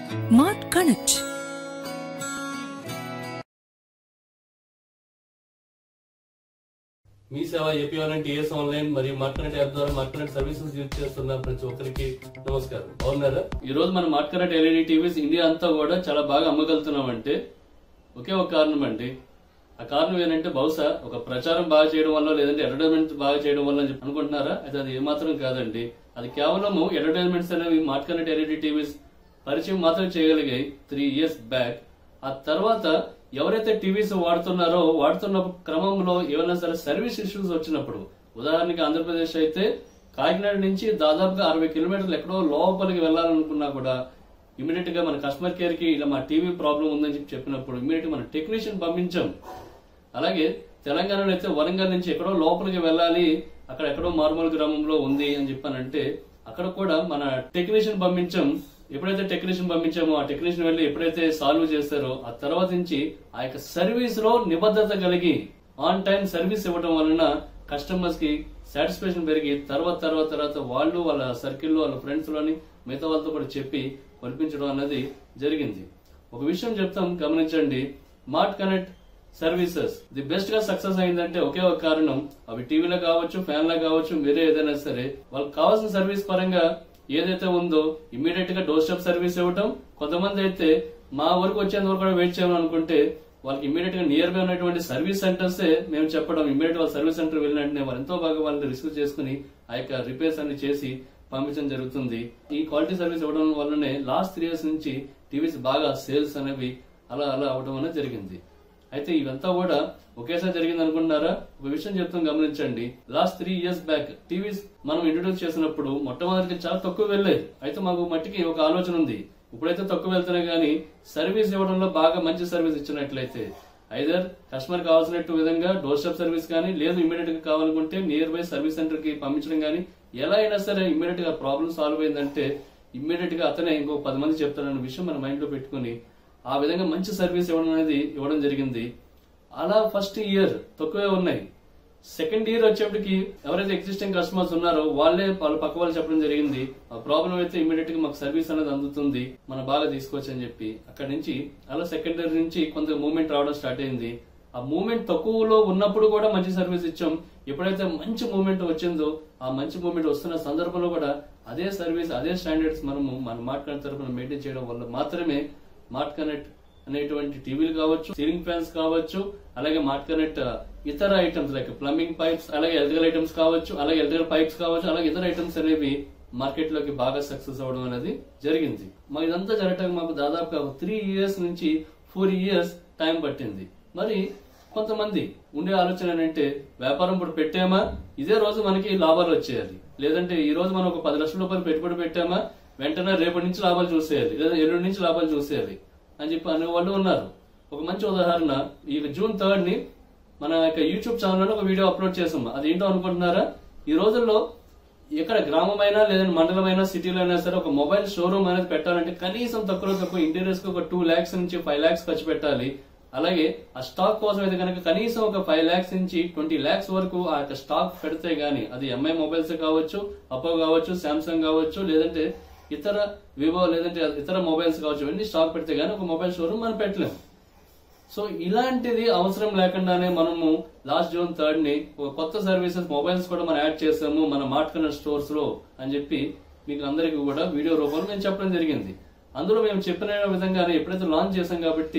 mart connect మీ సేవ APRN TS online మరియు మార్కెట్ యాప్ ద్వారా మార్కెట్ సర్వీసెస్ యూజ్ చేస్తున్న ప్రతి ఒక్కరికి నమస్కారం బాగున్నారా ఈ రోజు మన మార్కెట్ ఎల్ఈడి టీవీస్ ఇండియా అంతా కూడా చాలా బాగా అమ్మగలుగుతున్నాం అంటే ఒకే ఒక కారణం అండి ఆ కారణం ఏంటంటే బహుశా ఒక ప్రచారం బాగా చేయడం వల్ల లేదంటే అడ్వర్టైజ్మెంట్ బాగా చేయడం వల్ల అని చెప్పి అనుకుంటున్నారా అయితే అది ఏమాత్రం కాదండి అది కేవలము అడ్వర్టైజ్మెంట్స్ అనేవి మార్కెట్ ఎల్ఈడి టీవీస్ పరిచయం మాత్రం చేయగలిగాయి త్రీ ఇయర్స్ బ్యాక్ ఆ తర్వాత ఎవరైతే టీవీస్ వాడుతున్నారో వాడుతున్న క్రమంలో ఏమైనా సరే సర్వీస్ ఇష్యూస్ వచ్చినప్పుడు ఉదాహరణకి ఆంధ్రప్రదేశ్ అయితే కాకినాడ నుంచి దాదాపుగా అరవై కిలోమీటర్లు ఎక్కడో లోపలికి వెళ్ళాలనుకున్నా కూడా ఇమీడియట్ గా మన కస్టమర్ కేర్ కి ఇలా మా టీవీ ప్రాబ్లం ఉందని చెప్పి చెప్పినప్పుడు ఇమీడియట్ మన టెక్నీషియన్ పంపించాం అలాగే తెలంగాణలో అయితే వరంగల్ నుంచి ఎక్కడో లోపలికి వెళ్ళాలి అక్కడ ఎక్కడో మార్మూల గ్రామంలో ఉంది అని చెప్పానంటే అక్కడ కూడా మన టెక్నీషియన్ పంపించాం ఎప్పుడైతే టెక్నీషియన్ పంపించామో ఆ టెక్నీషియన్ వెళ్ళి ఎప్పుడైతే సాల్వ్ చేస్తారో ఆ తర్వాత నుంచి ఆ యొక్క సర్వీస్ లో నిబద్ధత కలిగి ఆన్ టైం సర్వీస్ ఇవ్వడం వలన కస్టమర్స్ కి సాటిస్ఫాక్షన్ పెరిగి తర్వాత తర్వాత తర్వాత వాళ్ళు వాళ్ళ సర్కిల్లో వాళ్ళ ఫ్రెండ్స్ లోని మిగతా వాళ్ళతో కూడా చెప్పి కొనిపించడం అన్నది జరిగింది ఒక విషయం చెప్తాం గమనించండి mart connect services the best గా సక్సెస్ అయిందంటే ఒకే ఒక కారణం అవి టీవీలో కావచ్చు ఫ్యాన్ లో కావచ్చు వేరే ఏదైనా సరే వాళ్ళకి కావాల్సిన సర్వీస్ పరంగా ఏదైతే ఉందో ఇమీడియట్ గా డోర్ స్టెప్ సర్వీస్ ఇవ్వటం కొంతమంది అయితే మా వరకు వచ్చేంత వరకు కూడా వెయిట్ చేయాలని అనుకుంటే వాళ్ళకి ఇమీడియట్ గా నియర్ బై ఉన్నటువంటి సర్వీస్ సెంటర్స్ మేము చెప్పడం ఇమీడియట్ వాళ్ళ సర్వీస్ సెంటర్ వెళ్ళిన వెంటనే వాళ్ళు ఎంతో బాగా వాళ్ళని రిసీవ్ చేసుకుని ఆ యొక్క రిపేర్స్ అన్ని చేసి పంపించడం జరుగుతుంది ఈ క్వాలిటీ సర్వీస్ ఇవ్వడం వల్లనే లాస్ట్ త్రీ ఇయర్స్ నుంచి టీవీస్ బాగా సేల్స్ అనేవి అలా అలా అవడం అనేది జరిగింది అయితే ఇవంతా కూడా ఒకేసారి జరిగింది అనుకుంటున్నారా ఒక విషయం చెప్తాం గమనించండి last three years back TVs మనం ఇంట్రొడ్యూస్ చేసినప్పుడు మొట్టమొదటికి చాలా తక్కువ వెళ్ళాయి అయితే మాకు మట్టికి ఒక ఆలోచన ఉంది ఇప్పుడైతే తక్కువ వెళ్తున్నాయి కానీ సర్వీస్ ఇవ్వడంలో బాగా మంచి సర్వీస్ ఇచ్చినట్లయితే ఐదర్ కస్టమర్ కావాల్సినట్టు విధంగా డోర్ స్టెప్ సర్వీస్ కానీ లేదు ఇమీడియట్ గా కావాలనుకుంటే నియర్ బై సర్వీస్ సెంటర్ కి పంపించడం కానీ ఎలా అయినా సరే ఇమీడియట్ గా ప్రాబ్లం సాల్వ్ అయిందంటే ఇమ్మీడియట్ గా అతనే ఇంకో పది మంది చెప్తారన్న విషయం మన మైండ్ లో పెట్టుకుని ఆ విధంగా మంచి సర్వీస్ ఇవ్వడం అనేది ఇవ్వడం జరిగింది అలా ఫస్ట్ ఇయర్ తక్కువే ఉన్నాయి సెకండ్ ఇయర్ వచ్చేప్పటికి ఎవరైతే ఎగ్జిస్టింగ్ కస్టమర్స్ ఉన్నారో వాళ్ళే వాళ్ళ పక్క వాళ్ళు చెప్పడం జరిగింది ఆ ప్రాబ్లం అయితే ఇమీడియట్ గా మాకు సర్వీస్ అనేది అందుతుంది మనం బాగా తీసుకోవచ్చు అని చెప్పి అక్కడ నుంచి అలా సెకండ్ ఇయర్ నుంచి కొంత మూమెంట్ రావడం స్టార్ట్ అయింది ఆ మూమెంట్ తక్కువలో ఉన్నప్పుడు కూడా మంచి సర్వీస్ ఇచ్చాం ఎప్పుడైతే మంచి మూమెంట్ వచ్చిందో ఆ మంచి మూమెంట్ వస్తున్న సందర్భంలో కూడా అదే సర్వీస్ అదే స్టాండర్డ్స్ మనము మన మార్ట్ కనెక్ట్ తరపున మెయింటైన్ చేయడం వల్ల మాత్రమే మార్ట్ కనెక్ట్ అనేటువంటి టీవీలు కావచ్చు సీలింగ్ ఫ్యాన్స్ కావచ్చు అలాగే మార్ట్ కనెక్ట్ ఇతర ఐటమ్స్ లైక్ ప్లంబింగ్ పైప్స్ అలాగే ఎలక్ట్రికల్ ఐటమ్స్ కావచ్చు అలాగే ఎలక్ట్రికల్ పైప్స్ కావచ్చు అలాగే ఇతర ఐటమ్స్ అనేవి మార్కెట్ లోకి బాగా సక్సెస్ అవడం అనేది జరిగింది మా ఇదంతా జరగటానికి మాకు దాదాపుగా త్రీ ఇయర్స్ నుంచి ఫోర్ ఇయర్స్ టైం పట్టింది మరి కొంతమంది ఉండే ఆలోచన ఏంటంటే వ్యాపారం ఇప్పుడు పెట్టామా ఇదే రోజు మనకి లాభాలు వచ్చేయాలి లేదంటే ఈ రోజు మనం ఒక పది లక్షల రూపాయలు పెట్టుబడి పెట్టామా వెంటనే రేపటి నుంచి లాభాలు చూసేయాలి లేదా ఎల్లుండి నుంచి లాభాలు చూసేయాలి అని చెప్పి అనే వాళ్ళు ఉన్నారు ఒక మంచి ఉదాహరణ ఈ జూన్ థర్డ్ ని మన యొక్క యూట్యూబ్ ఛానల్లో ఒక వీడియో అప్లోడ్ చేసాం అది ఏంటో అనుకుంటున్నారా ఈ రోజుల్లో ఎక్కడ గ్రామమైనా లేదంటే మండలమైనా సిటీలో అయినా సరే ఒక మొబైల్ షోరూమ్ అనేది పెట్టాలంటే కనీసం తక్కువ తక్కువ ఇంటీరియర్స్ కి ఒక టూ ల్యాక్స్ నుంచి ఫైవ్ ల్యాక్స్ ఖర్చు పెట్టాలి అలాగే ఆ స్టాక్ కోసం అయితే కనుక కనీసం ఒక ఫైవ్ ల్యాక్స్ నుంచి ట్వంటీ ల్యాక్స్ వరకు ఆ యొక్క స్టాక్ పెడితే గానీ అది ఎంఐ మొబైల్స్ కావచ్చు అప్పో కావచ్చు శాంసంగ్ కావచ్చు లేదంటే ఇతర వివో లేదంటే ఇతర మొబైల్స్ కావచ్చు ఇవన్నీ స్టాక్ పెడితే గానీ ఒక మొబైల్ షోరూమ్ మనం పెట్టలేము సో ఇలాంటిది అవసరం లేకుండానే మనము లాస్ట్ జూన్ థర్డ్ ని ఒక కొత్త సర్వీసెస్ మొబైల్స్ కూడా మనం యాడ్ చేసాము మన మార్ట్ కనెక్ట్ స్టోర్స్ లో అని చెప్పి మీకు అందరికీ కూడా వీడియో రూపంలో మేము చెప్పడం జరిగింది అందులో మేము చెప్పిన విధంగానే ఎప్పుడైతే లాంచ్ చేసాం కాబట్టి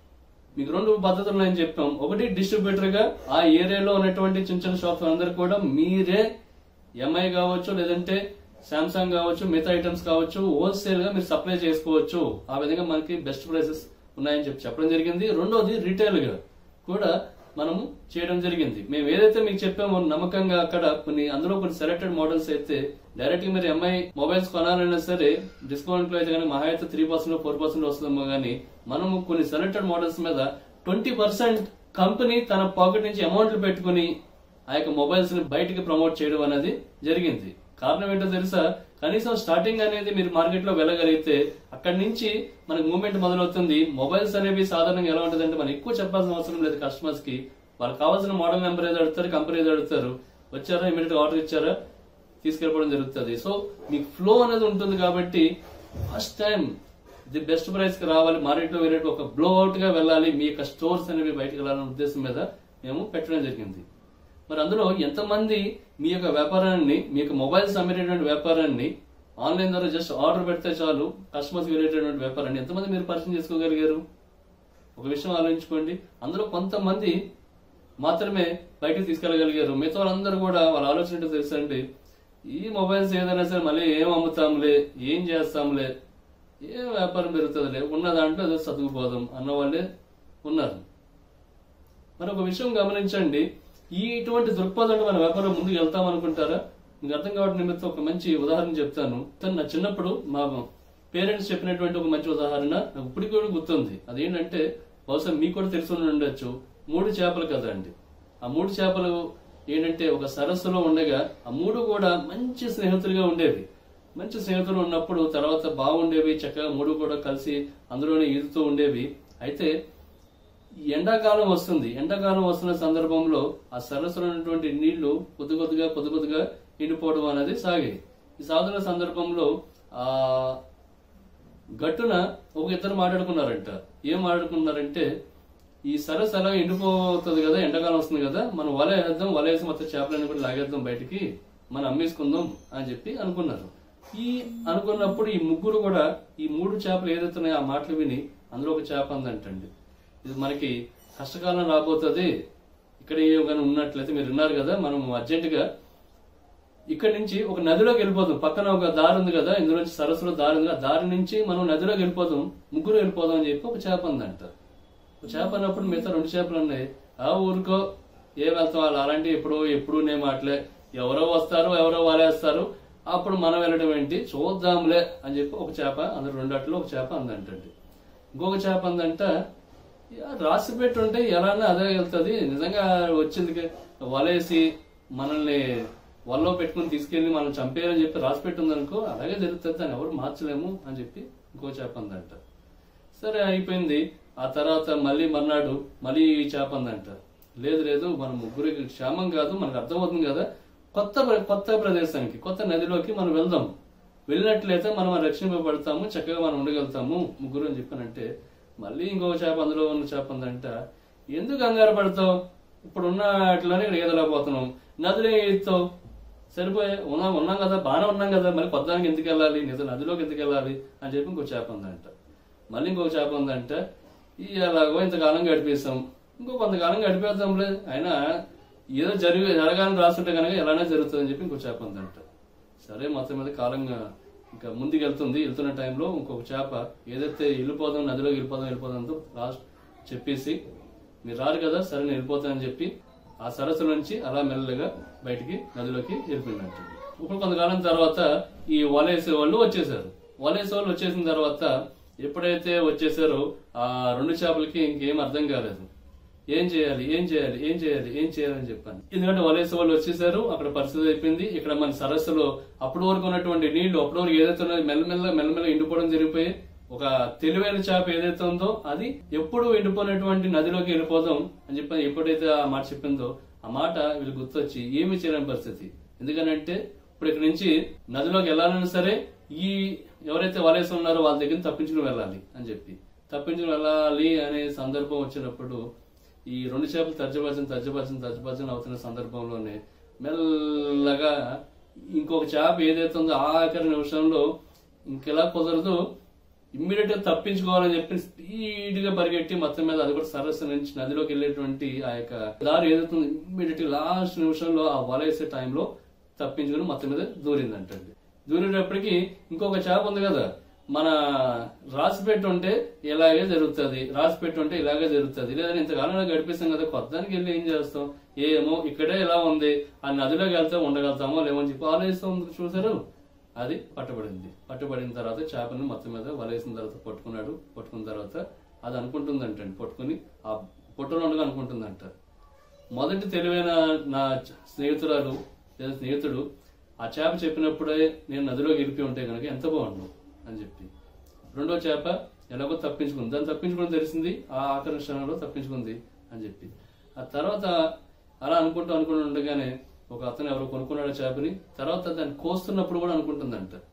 మీకు రెండు పద్ధతులు ఉన్నాయని చెప్పాం ఒకటి డిస్ట్రిబ్యూటర్ గా ఆ ఏరియాలో ఉన్నటువంటి చిన్న చిన్న షాప్స్ అందరు కూడా మీరే ఎంఐ కావచ్చు లేదంటే శాంసంగ్ కావచ్చు మిగతా ఐటమ్స్ కావచ్చు హోల్సేల్ గా మీరు సప్లై చేసుకోవచ్చు ఆ విధంగా మనకి బెస్ట్ ప్రైసెస్ ఉన్నాయని చెప్పి చెప్పడం జరిగింది రెండోది రీటైల్ గా కూడా మనము చేయడం జరిగింది మేము ఏదైతే మీకు చెప్పామో నమ్మకంగా అక్కడ కొన్ని అందులో కొన్ని సెలెక్టెడ్ మోడల్స్ అయితే డైరెక్ట్ గా మీరు ఎంఐ మొబైల్స్ కొనాలన్నా సరే డిస్కౌంట్ లో అయితే కానీ మహా అయితే త్రీ పర్సెంట్ ఫోర్ పర్సెంట్ వస్తుందేమో కానీ మనము కొన్ని సెలెక్టెడ్ మోడల్స్ మీద ట్వంటీ పర్సెంట్ కంపెనీ తన పాకెట్ నుంచి అమౌంట్లు పెట్టుకుని ఆ యొక్క మొబైల్స్ ని బయటికి ప్రమోట్ చేయడం అనేది జరిగింది కారణం ఏంటో తెలుసా కనీసం స్టార్టింగ్ అనేది మీరు మార్కెట్ లో వెళ్ళగలిగితే అక్కడి నుంచి మనకు మూవ్మెంట్ మొదలవుతుంది మొబైల్స్ అనేవి సాధారణంగా ఎలా ఉంటుందంటే మనం ఎక్కువ చెప్పాల్సిన అవసరం లేదు కస్టమర్స్ కి వాళ్ళకి కావాల్సిన మోడల్ నెంబర్ ఏదో అడుగుతారు కంపెనీ ఏదో అడుగుతారు వచ్చారా ఇమీడియట్ ఆర్డర్ ఇచ్చారా తీసుకెళ్ళిపోవడం జరుగుతుంది సో మీకు ఫ్లో అనేది ఉంటుంది కాబట్టి first time the best price కి రావాలి మార్కెట్లో వేరే ఒక బ్లో అవుట్ గా వెళ్ళాలి మీ యొక్క స్టోర్స్ అనేవి బయటకు వెళ్ళాలనే ఉద్దేశం మీద మేము పెట్టడం జరిగింది మరి అందులో ఎంతమంది మీ యొక్క వ్యాపారాన్ని మీ యొక్క మొబైల్స్ అమ్మేటటువంటి వ్యాపారాన్ని ఆన్లైన్ ద్వారా జస్ట్ ఆర్డర్ పెడితే చాలు కస్టమర్స్ వెళ్ళేటటువంటి వ్యాపారాన్ని ఎంతమంది మీరు పరిచయం చేసుకోగలిగారు ఒక విషయం ఆలోచించుకోండి అందులో కొంతమంది మాత్రమే బయటకు తీసుకెళ్ళగలిగారు మిగతా వాళ్ళందరూ కూడా వాళ్ళ ఆలోచన ఏంటో తెలుసండి ఈ మొబైల్స్ ఏదైనా సరే మళ్ళీ ఏం అమ్ముతాంలే ఏం చేస్తాంలే ఏం వ్యాపారం పెరుగుతుందిలే ఉన్న దాంట్లో ఏదో సర్దుకుపోదాం అన్న వాళ్ళే ఉన్నారు మరి ఒక విషయం గమనించండి ఈ ఇటువంటి దృక్పథంలో మన వ్యాపారం ముందుకు వెళ్తాం అనుకుంటారా మీకు అర్థం కావడం నిమిత్తం ఒక మంచి ఉదాహరణ చెప్తాను తను నా చిన్నప్పుడు మా పేరెంట్స్ చెప్పినటువంటి ఒక మంచి ఉదాహరణ నాకు ఇప్పటికి కూడా గుర్తుంది అదేంటంటే బహుశా మీకు కూడా తెలిసి ఉండి ఉండొచ్చు మూడు చేపలు కదా అండి ఆ మూడు చేపలు ఏంటంటే ఒక సరస్సులో ఉండగా ఆ మూడు కూడా మంచి స్నేహితులుగా ఉండేవి మంచి స్నేహితులు ఉన్నప్పుడు తర్వాత బాగుండేవి చక్కగా మూడు కూడా కలిసి అందులోనే ఈదుతూ ఉండేవి అయితే ఈ ఎండాకాలం వస్తుంది ఎండాకాలం వస్తున్న సందర్భంలో ఆ సరస్సులో ఉన్నటువంటి నీళ్లు కొద్ది కొద్దిగా కొద్ది కొద్దిగా ఎండిపోవడం అనేది సాగాయి ఈ సాగుతున్న సందర్భంలో ఆ గట్టున ఒక ఇద్దరు మాట్లాడుకున్నారంట ఏం మాట్లాడుకున్నారంటే ఈ సరస్సు అలా ఎండిపోతుంది కదా ఎండాకాలం వస్తుంది కదా మనం వల వేద్దాం వల వేసి మొత్తం చేపలన్నీ కూడా లాగేద్దాం బయటికి మనం అమ్మేసుకుందాం అని చెప్పి అనుకున్నారు ఈ అనుకున్నప్పుడు ఈ ముగ్గురు కూడా ఈ మూడు చేపలు ఏదైతే ఉన్నాయో ఆ మాటలు విని అందులో ఒక చేప అందంటండి ఇది మనకి కష్టకాలం రాబోతుంది ఇక్కడ ఏ కానీ ఉన్నట్లయితే మీరు విన్నారు కదా మనం అర్జెంటుగా ఇక్కడ నుంచి ఒక నదిలోకి వెళ్ళిపోదాం పక్కన ఒక దారి ఉంది కదా ఇందులో నుంచి సరస్సులో దారి ఉంది కదా, దారి నుంచి మనం నదిలోకి వెళ్ళిపోదాం ముగ్గురు వెళ్ళిపోదాం అని చెప్పి ఒక చేప ఉందంట ఒక చేప అన్నప్పుడు మిగతా రెండు చేపలు ఉన్నాయి ఆ ఊరికో ఏ వెళ్తాం వాళ్ళు అలాంటి ఎప్పుడో ఎప్పుడు నే మాటలే ఎవరో వస్తారు ఎవరో వాలేస్తారు అప్పుడు మనం వెళ్ళడం ఏంటి చూద్దాంలే అని చెప్పి ఒక చేప అందులో రెండు అట్లు ఒక చేప అందంటండి ఇంకొక చేప అందంట "యా, రాసి పెట్టి ఉంటే ఎలానే అదే వెళ్తుంది నిజంగా వచ్చింది క- వలేసి మనల్ని వల్లో పెట్టుకుని తీసుకెళ్లి మనం చంపేయాలని చెప్పి రాసి పెట్టి ఉందనుకో అలాగే జరుగుతుంది దాన్ని ఎవరు మార్చలేము అని చెప్పి ఇంకో చేప అందంట సరే అయిపోయింది ఆ తర్వాత మళ్ళీ మర్నాడు మళ్ళీ ఈ చేప అందంట లేదు లేదు మన ముగ్గురికి క్షేమం కాదు మనకు అర్థమవుతుంది కదా కొత్త ప్ర- కొత్త ప్రదేశానికి కొత్త నదిలోకి మనం వెళ్దాం వెళ్ళినట్లయితే మనం రక్షింపబడతాము చక్కగా మనం ఉండగలుగుతాము ముగ్గురు అని చెప్పానంటే మళ్ళీ ఇంకో చేప అందులో ఉన్న చేప ఉందంట ఎందుకు కంగారు పడతావు ఇప్పుడు ఉన్న అట్లనే ఇక్కడ ఈదలేకపోతున్నాం నదిలో ఈదుతావు సరిపోయే ఉన్నాం ఉన్నాం కదా బాగానే ఉన్నాం కదా మళ్ళీ పొద్దానికి ఎందుకు వెళ్ళాలి నిజ నదిలోకి ఎందుకు వెళ్ళాలి అని చెప్పి ఇంకో చేప ఉందంట మళ్ళీ ఇంకో చేప ఉందంట ఈ ఎలాగో ఇంతకాలం గడిపేస్తాం ఇంకో కొంతకాలం గడిపేద్దాంలే అయినా ఏదో జరిగి జరగాలని రాస్తుంటే కనుక ఎలానే జరుగుతుంది అని చెప్పి ఇంకో చేప ఉందంట సరే మొత్తం మీద కాలంగా ఇంకా ముందుకు వెళ్తుంది వెళ్తున్న టైంలో ఇంకొక చేప ఏదైతే వెళ్ళిపోదాం నదిలోకి వెళ్ళిపోదాం వెళ్ళిపోదాంతో లాస్ట్ చెప్పేసి మీరు రారు కదా సరే నేను వెళ్ళిపోతానని చెప్పి ఆ సరస్సు నుంచి అలా మెల్లగా బయటికి నదిలోకి వెళ్ళిపోయినట్టు ఇప్పుడు కొంతకాలం తర్వాత ఈ వలేసే వాళ్ళు వచ్చేసారు వలేసే వాళ్ళు వచ్చేసిన తర్వాత ఎప్పుడైతే వచ్చేసారో ఆ రెండు చేపలకి ఇంకేం అర్థం కాలేదు ఏం చేయాలి ఏం చేయాలి ఏం చేయాలి ఏం చేయాలని చెప్పాను ఎందుకంటే వలేసే వాళ్ళు వచ్చేసారు అక్కడ పరిస్థితి అయిపోయింది ఇక్కడ మన సరస్సులో అప్పటి వరకు ఉన్నటువంటి నీళ్లు అప్పటి వరకు ఏదైతే ఉన్నదో మెల్లమెల్ల మెల్లమెల్ల ఎండిపోవడం జరిగిపోయి ఒక తెలివైన చేప ఏదైతే ఉందో అది ఎప్పుడు ఎండిపోయినటువంటి నదిలోకి వెళ్ళిపోదాం అని చెప్పి ఎప్పుడైతే ఆ మాట చెప్పిందో ఆ మాట వీళ్ళు గుర్తొచ్చి ఏమి చేయలేని పరిస్థితి ఎందుకనంటే ఇప్పుడు ఇక్కడ నుంచి నదిలోకి వెళ్ళాలన్నా సరే ఈ ఎవరైతే వలేసి ఉన్నారో వాళ్ళ దగ్గర తప్పించుకుని వెళ్ళాలి అని చెప్పి తప్పించుకుని వెళ్ళాలి అనే సందర్భం వచ్చినప్పుడు ఈ రెండు చేపలు తర్జపరచం తర్జపరచం తర్జపరచం అవుతున్న సందర్భంలోనే మెల్లగా ఇంకొక చేప ఏదైతే ఉందో ఆఖరి నిమిషంలో ఇంకెలా కుదరదు ఇమ్మీడియట్ గా తప్పించుకోవాలని చెప్పి స్పీడ్ గా పరిగెట్టి మొత్తం మీద అది కూడా సరస్సు నుంచి నదిలోకి వెళ్ళేటువంటి ఆ యొక్క దారి ఏదైతే ఇమ్మీడియట్ గా లాస్ట్ నిమిషంలో ఆ వల వేసే టైంలో తప్పించుకుని మొత్తం మీద దూరిందంటండి దూరేటప్పటికి ఇంకొక చేప ఉంది కదా మన రాసి పెట్టి ఉంటే ఇలాగే జరుగుతుంది రాసి పెట్టి ఉంటే ఇలాగే జరుగుతుంది లేదంటే ఇంతకాలంలో గడిపిస్తాం కదా కొత్తదానికి వెళ్ళి ఏం చేస్తాం ఏమో ఇక్కడే ఇలా ఉంది ఆ నదిలోకి వెళ్తే ఉండగలుగుతామో లేమని చెప్పి ఆలోచిస్తాం చూసారు అది పట్టబడింది పట్టబడిన తర్వాత చేపని మొత్తం మీద వలేసిన తర్వాత పట్టుకున్నాడు పట్టుకున్న తర్వాత అది అనుకుంటుందంటండి పట్టుకుని ఆ పొట్టలో ఉండగా అనుకుంటుందంట మొదటి తెలివైన నా స్నేహితురాలు లేదా స్నేహితుడు ఆ చేప చెప్పినప్పుడే నేను నదిలో గెలిపి ఉంటే కనుక ఎంత బాగుండు అని చెప్పి రెండో చేప ఎలాగో తప్పించుకుంది దాన్ని తప్పించుకుని తెలిసింది ఆ ఆఖరి క్షణంలో తప్పించుకుంది అని చెప్పి ఆ తర్వాత అలా అనుకుంటూ అనుకుంటూ ఉండగానే ఒక అతను ఎవరో కొనుక్కున్నాడు చేపని తర్వాత దాన్ని కోస్తున్నప్పుడు కూడా అనుకుంటుందంట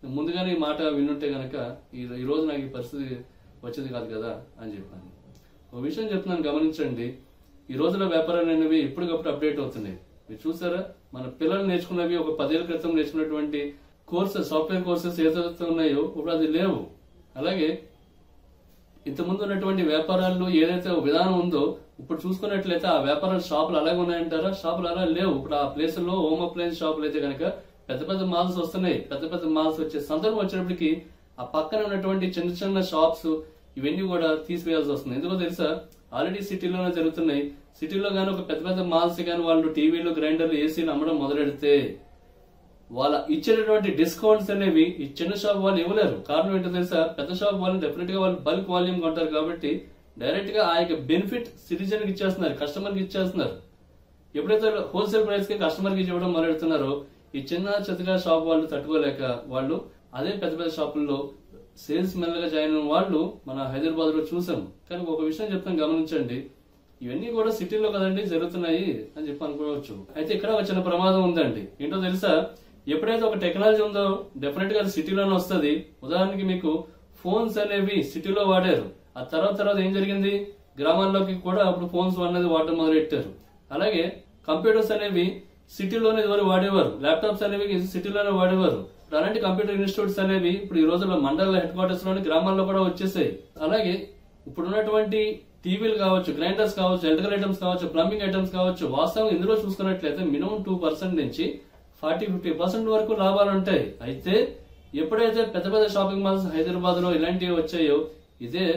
ముందుగానే ఈ మాట వినుంటే గనక ఈ ఈ రోజు నాకు ఈ పరిస్థితి వచ్చేది కాదు కదా అని చెప్పాను ఒక విషయం చెప్తున్నాను గమనించండి ఈ రోజుల వ్యాపారాలు అనేవి ఎప్పటికప్పుడు అప్డేట్ అవుతున్నాయి మీరు చూసారా మన పిల్లలు నేర్చుకున్నవి ఒక పదేళ్ల క్రితం నేర్చుకున్నటువంటి కోర్సెస్ సాఫ్ట్వేర్ కోర్సెస్ ఏదైతే ఉన్నాయో ఇప్పుడు అది లేవు అలాగే ఇంతకుముందు ఉన్నటువంటి వ్యాపారాల్లో ఏదైతే ఒక విధానం ఉందో ఇప్పుడు చూసుకున్నట్లయితే ఆ వ్యాపారాల షాపులు అలాగే ఉన్నాయంటారా షాపులు అలా లేవు ఇప్పుడు ఆ ప్లేస్ లో హోమ్ అప్లయన్స్ షాపులు అయితే కనుక పెద్ద పెద్ద మాల్స్ వస్తున్నాయి పెద్ద పెద్ద మాల్స్ వచ్చే సందర్భం వచ్చినప్పటికీ ఆ పక్కన ఉన్నటువంటి చిన్న చిన్న షాప్స్ ఇవన్నీ కూడా తీసివేయాల్సి వస్తుంది ఎందుకో తెలుసా ఆల్రెడీ సిటీలోనే జరుగుతున్నాయి సిటీలో గానీ ఒక పెద్ద పెద్ద మాల్స్ గానీ వాళ్ళు టీవీలు గ్రైండర్లు ఏసీలు అమ్మడం మొదలెడితే వాళ్ళ ఇచ్చేటటువంటి డిస్కౌంట్స్ అనేవి ఈ చిన్న షాప్ వాళ్ళు ఇవ్వలేరు కారణం ఏంటో తెలుసా పెద్ద షాప్ వాళ్ళు డెఫినెట్ గా వాళ్ళు బల్క్ వాల్యూమ్ కొంటారు కాబట్టి డైరెక్ట్ గా ఆ యొక్క బెనిఫిట్ సిటిజన్ కి ఇచ్చేస్తున్నారు కస్టమర్ కి ఇచ్చేస్తున్నారు ఎప్పుడైతే హోల్సేల్ ప్రైస్ కి కస్టమర్ కి ఇవ్వడం మొదలెడుతున్నారో ఈ చిన్న చితగా షాప్ వాళ్ళు తట్టుకోలేక వాళ్ళు అదే పెద్ద పెద్ద షాపుల్లో సేల్స్ మెన్ గా జాయిన్ అయిన వాళ్ళు మన హైదరాబాద్ లో చూసాం కానీ ఒక విషయం చెప్తాను గమనించండి ఇవన్నీ కూడా సిటీలో కదండి జరుగుతున్నాయి అని చెప్పి అనుకోవచ్చు అయితే ఇక్కడ ఒక చిన్న ప్రమాదం ఉందండి ఏంటో తెలుసా ఎప్పుడైతే ఒక టెక్నాలజీ ఉందో డెఫినెట్ గా అది సిటీలోనే వస్తుంది ఉదాహరణకి మీకు ఫోన్స్ అనేవి సిటీలో వాడారు ఆ తర్వాత తర్వాత ఏం జరిగింది గ్రామాల్లోకి కూడా అప్పుడు ఫోన్స్ అనేది వాడడం మొదలెట్టారు అలాగే కంప్యూటర్స్ అనేవి సిటీలోనే ఇదివరకు వాడేవారు ల్యాప్టాప్స్ అనేవి సిటీలోనే వాడేవారు ఇప్పుడు అలాంటి కంప్యూటర్ ఇన్స్టిట్యూట్స్ అనేవి ఇప్పుడు ఈ రోజుల్లో మండల హెడ్ క్వార్టర్స్ లోని గ్రామాల్లో కూడా వచ్చేసాయి అలాగే ఇప్పుడు ఉన్నటువంటి టీవీలు కావచ్చు గ్రైండర్స్ కావచ్చు ఎలక్ట్రికల్ ఐటమ్స్ కావచ్చు ప్లంబింగ్ ఐటమ్స్ కావచ్చు వాస్తవం ఇందులో చూసుకున్నట్లయితే మినిమం టూ పర్సెంట్ నుంచి ఫార్టీ ఫిఫ్టీ పర్సెంట్ వరకు లాభాలు ఉంటాయి అయితే ఎప్పుడైతే పెద్ద పెద్ద షాపింగ్ మాల్స్ హైదరాబాద్ లో ఇలాంటివి వచ్చాయో ఇదే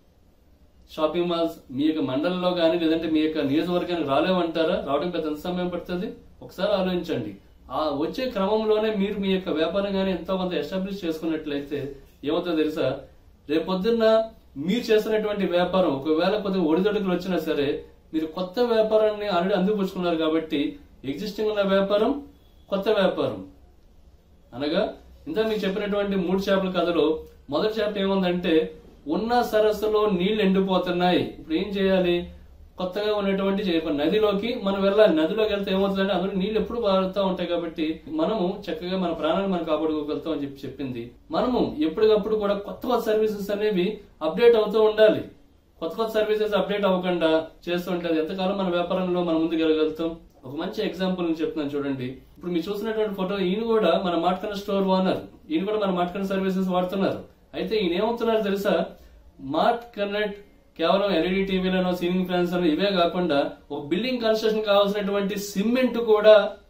షాపింగ్ మాల్స్ మీ యొక్క మండలంలో కానీ లేదంటే మీ యొక్క నియోజకవర్గానికి రాలేమంటారా రావడం పెద్ద ఎంత సమయం పడుతుంది ఒకసారి ఆలోచించండి ఆ వచ్చే క్రమంలోనే మీరు మీ యొక్క వ్యాపారం కానీ ఎంతో కొంత ఎస్టాబ్లిష్ చేసుకున్నట్లయితే ఏమవుతుందో తెలుసా రేపొద్దున్న మీరు చేస్తున్నటువంటి వ్యాపారం ఒకవేళ కొద్దిగా ఒడిదొడుకులు వచ్చినా సరే మీరు కొత్త వ్యాపారాన్ని ఆల్రెడీ అందిపుచ్చుకున్నారు కాబట్టి ఎగ్జిస్టింగ్ ఉన్న వ్యాపారం కొత్త వ్యాపారం అనగా ఇంత మీకు చెప్పినటువంటి మూడు చేపల కథలో మొదటి చేప ఏముందంటే ఉన్న సరస్సులో నీళ్లు ఎండిపోతున్నాయి ఇప్పుడు ఏం చేయాలి కొత్తగా ఉన్నటువంటి చేప నదిలోకి మనం వెళ్ళాలి నదిలోకి వెళ్తే ఏమవుతుందంటే అందులో నీళ్లు ఎప్పుడు పారుతూ ఉంటాయి కాబట్టి మనము చక్కగా మన ప్రాణాన్ని మనం కాపాడుకోగలుగుతాం అని చెప్పి చెప్పింది మనము ఎప్పటికప్పుడు కూడా కొత్త కొత్త సర్వీసెస్ అనేవి అప్డేట్ అవుతూ ఉండాలి కొత్త కొత్త సర్వీసెస్ అప్డేట్ అవ్వకుండా చేస్తూ ఉంటుంది ఎంతకాలం మన వ్యాపారంలో మనం ముందుకు వెళ్ళగలుగుతాం ఒక మంచి ఎగ్జాంపుల్ నేను చెప్తున్నాను చూడండి ఇప్పుడు మీరు చూసినటువంటి ఫోటో ఈయన కూడా మన మాట్కన్ స్టోర్ ఓనర్ ఈయన కూడా మన మాట్కన్ సర్వీసెస్ వాడుతున్నారు అయితే ఈయన ఏమవుతున్నారు తెలుసా మార్ట్ కనెక్ట్ కేవలం ఎల్ఈడి టీవీలను సీలింగ్ ఫ్యాన్స్ ఇవే కాకుండా ఒక బిల్డింగ్ కన్స్ట్రక్షన్ కావాల్సినటువంటి సిమెంట్ కూడా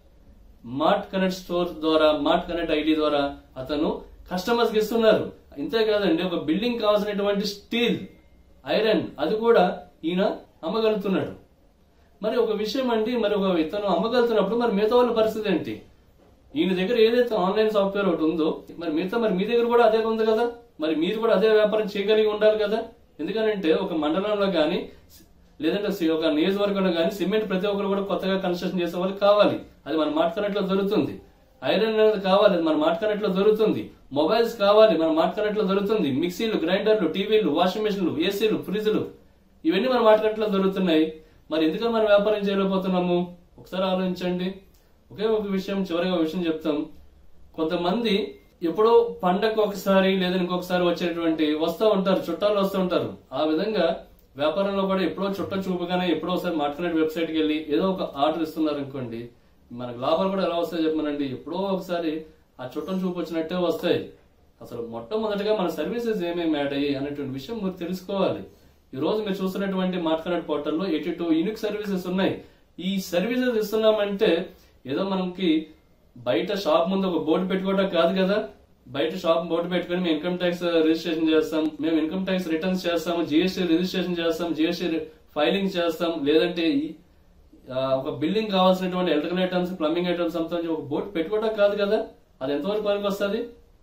మార్ట్ కనెక్ట్ స్టోర్ ద్వారా మార్ట్ కనెక్ట్ ఐడి ద్వారా అతను కస్టమర్స్ కి ఇస్తున్నారు ఇంతే కాదండి ఒక బిల్డింగ్ కావాల్సినటువంటి స్టీల్ ఐరన్ అది కూడా ఈయన అమ్మగలుగుతున్నాడు మరి ఒక విషయం అండి మరి ఒక ఇతను అమ్మగలుగుతున్నప్పుడు మరి మిగతా వాళ్ళ పరిస్థితి ఏంటి ఈయన దగ్గర ఏదైతే ఆన్లైన్ సాఫ్ట్వేర్ ఒకటి ఉందో మరి మిగతా మరి మీ దగ్గర కూడా అదే ఉంది కదా మరి మీరు కూడా అదే వ్యాపారం చేయగలిగి ఉండాలి కదా ఎందుకనంటే ఒక మండలంలో కానీ లేదంటే సి- ఒక నియోజకవర్గంలో కానీ సిమెంట్ ప్రతి ఒక్కరు కూడా కొత్తగా కన్స్ట్రక్షన్ చేసే వాళ్ళకి కావాలి అది మన మాట్లాడట్లో దొరుకుతుంది ఐరన్ అనేది కావాలి అది మన మాట్లాడట్లో దొరుకుతుంది మొబైల్స్ కావాలి మన మాట్లాడట్లో దొరుకుతుంది మిక్సీలు గ్రైండర్లు టీవీలు వాషింగ్ మెషిన్లు ఏసీలు ఫ్రిడ్జ్లు ఇవన్నీ మన మాట్లాడట్లో దొరుకుతున్నాయి మరి ఎందుకని మనం వ్యాపారం చేయలేకపోతున్నాము ఒకసారి ఆలోచించండి ఒకే ఒక విషయం చివరిగా ఒక విషయం చెప్తాం కొంతమంది ఎప్పుడో పండగ ఒకసారి లేదా ఇంకొకసారి వచ్చేటువంటి వస్తూ ఉంటారు చుట్టాలు వస్తూ ఉంటారు ఆ విధంగా వ్యాపారంలో కూడా ఎప్పుడో చుట్ట చూపుగానే ఎప్పుడో ఒకసారి మార్కెట్ వెబ్సైట్ కి వెళ్ళి ఏదో ఒక ఆర్డర్ ఇస్తున్నారు అనుకోండి మనకు లాభాలు కూడా ఎలా వస్తాయి చెప్పమనండి ఎప్పుడో ఒకసారి ఆ చుట్టం చూపు వచ్చినట్టే వస్తాయి అసలు మొట్టమొదటిగా మన సర్వీసెస్ ఏమేమి యాడ్ అయ్యి అనేటువంటి విషయం మీరు తెలుసుకోవాలి ఈ రోజు మీరు చూస్తున్నటువంటి మార్కెట్ పోర్టల్లో ఎయిటీ టూ యూనిక్ సర్వీసెస్ ఉన్నాయి ఈ సర్వీసెస్ ఇస్తున్నామంటే ఏదో మనకి బయట షాప్ ముందు ఒక బోర్డు పెట్టుకోవడం కాదు కదా బయట షాప్ బోర్డు పెట్టుకొని మేము ఇన్కమ్ ట్యాక్స్ రిజిస్ట్రేషన్ చేస్తాం మేము ఇన్కమ్ ట్యాక్స్ రిటర్న్స్ చేస్తాము జిఎస్టీ రిజిస్ట్రేషన్ చేస్తాం జిఎస్టీ ఫైలింగ్ చేస్తాం లేదంటే ఈ- ఆ, ఒక బిల్డింగ్ కావాల్సినటువంటి ఎలక్ట్రికల్ ఐటమ్స్ ప్లంబింగ్ ఐటమ్స్ అంతా ఒక బోర్డు పెట్టుకోవడం కాదు కదా అది ఎంతవరకు పనికి వస్తుంది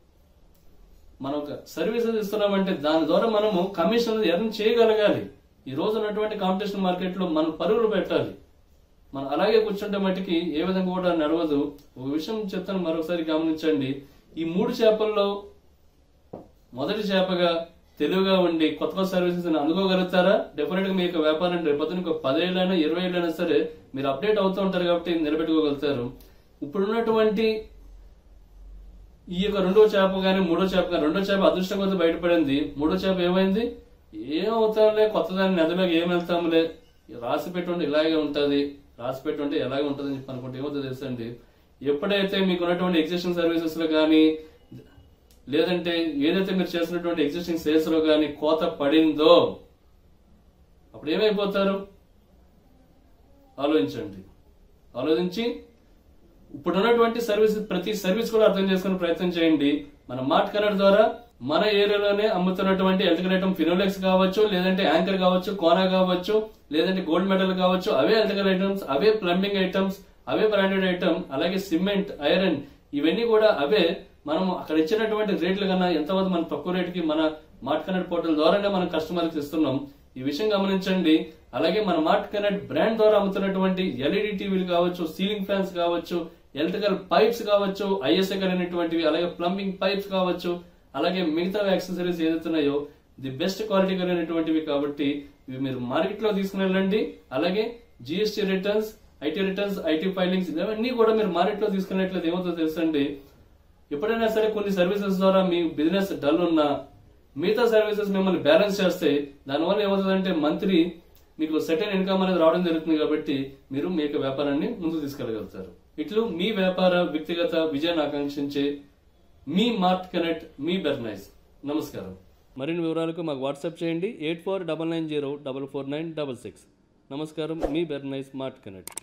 మనం ఒక సర్వీసెస్ ఇస్తున్నామంటే దాని ద్వారా మనము కమిషన్ ఎర్న్ చేయగలగాలి ఈ రోజు ఉన్నటువంటి కాంపిటీషన్ మార్కెట్ లో మనం పరుగులు పెట్టాలి మనం అలాగే కూర్చుంటే మట్టికి ఏ విధంగా కూడా నడవదు ఒక విషయం చెప్తాను మరొకసారి గమనించండి ఈ మూడు చేపల్లో మొదటి చేపగా తెలివిగా ఉండి కొత్త కొత్త సర్వీసెస్ అందుకోగలుగుతారా డెఫినెట్ గా మీ యొక్క వ్యాపారం రేపొద్దున ఒక పదేళ్ళైనా ఇరవై ఏళ్ళైనా సరే మీరు అప్డేట్ అవుతూ ఉంటారు కాబట్టి నిలబెట్టుకోగలుగుతారు ఇప్పుడున్నటువంటి ఈ యొక్క రెండో చేప కానీ మూడో చేప కానీ రెండో చేప అదృష్టం కొద్ది బయటపడింది మూడో చేప ఏమైంది ఏమవుతాంలే కొత్త దాన్ని నదిలోకి ఏం వెళ్తాంలే రాసి పెట్టుంటే ఇలాగే ఉంటది రాసి పెట్టుంటే ఎలాగే ఉంటది అని చెప్పి అనుకుంటే ఏమవుతుందో తెలుసండి ఎప్పుడైతే మీకు ఉన్నటువంటి ఎగ్జిస్టింగ్ సర్వీసెస్ లో కానీ లేదంటే ఏదైతే మీరు చేస్తున్నటువంటి ఎగ్జిస్టింగ్ సేల్స్ లో కానీ కోత పడిందో అప్పుడు ఏమైపోతారు ఆలోచించండి ఆలోచించి ఇప్పుడు ఉన్నటువంటి సర్వీస్ ప్రతి సర్వీస్ కూడా అర్థం చేసుకునే ప్రయత్నం చేయండి మన మార్ట్ కనెక్ట్ ద్వారా మన ఏరియాలోనే అమ్ముతున్నటువంటి ఎలక్ట్రికల్ ఐటమ్ ఫినోలెక్స్ కావచ్చు లేదంటే యాంకర్ కావచ్చు కోనా కావచ్చు లేదంటే గోల్డ్ మెడల్ కావచ్చు అవే ఎలక్ట్రికల్ ఐటమ్స్ అవే ప్లంబింగ్ ఐటమ్స్ అవే బ్రాండెడ్ ఐటమ్ అలాగే సిమెంట్ ఐరన్ ఇవన్నీ కూడా అవే మనం అక్కడ ఇచ్చినటువంటి రేట్ల కన్నా ఎంతమంది మన తక్కువ రేటుకి మన మార్ట్ కనెక్ట్ పోర్టల్ ద్వారానే మనం కస్టమర్కి ఇస్తున్నాం ఈ విషయం గమనించండి అలాగే మన మార్ట్ కనెక్ట్ బ్రాండ్ ద్వారా అమ్ముతున్నటువంటి ఎల్ఈడి టీవీలు కావచ్చు సీలింగ్ ఫ్యాన్స్ కావచ్చు ఎలక్ట్రికల్ పైప్స్ కావచ్చు ఐఎస్ఐ కలిగినటువంటివి అలాగే ప్లంబింగ్ పైప్స్ కావచ్చు అలాగే మిగతా యాక్సెసరీస్ ఏదైతున్నాయో ది బెస్ట్ క్వాలిటీ కలిగినటువంటివి కాబట్టి ఇవి మీరు మార్కెట్ లో తీసుకుని వెళ్ళండి అలాగే GST returns IT returns IT filings ఇవన్నీ కూడా మీరు మార్కెట్ లో తీసుకున్నట్లయితే ఏమవుతుందో తెలుసండి ఎప్పుడైనా సరే కొన్ని సర్వీసెస్ ద్వారా మీ బిజినెస్ డల్ ఉన్నా మిగతా సర్వీసెస్ మిమ్మల్ని బ్యాలెన్స్ చేస్తే దానివల్ల ఏమవుతుందంటే మంత్లీ మీకు సెటిల్ ఇన్కమ్ అనేది రావడం జరుగుతుంది కాబట్టి మీరు మీ యొక్క వ్యాపారాన్ని ముందుకు తీసుకెళ్ళగలుగుతారు ఇట్లు మీ వ్యాపార వ్యక్తిగత విజయాన్ని ఆకాంక్షించే మీ మార్ట్ కనెక్ట్ మీ బెర్నైస్ నమస్కారం మరిన్ని వివరాలకు మాకు వాట్సాప్ చేయండి eight four double nine zero double four nine double six నమస్కారం మీ బెర్నైస్ మార్ట్ కనెక్ట్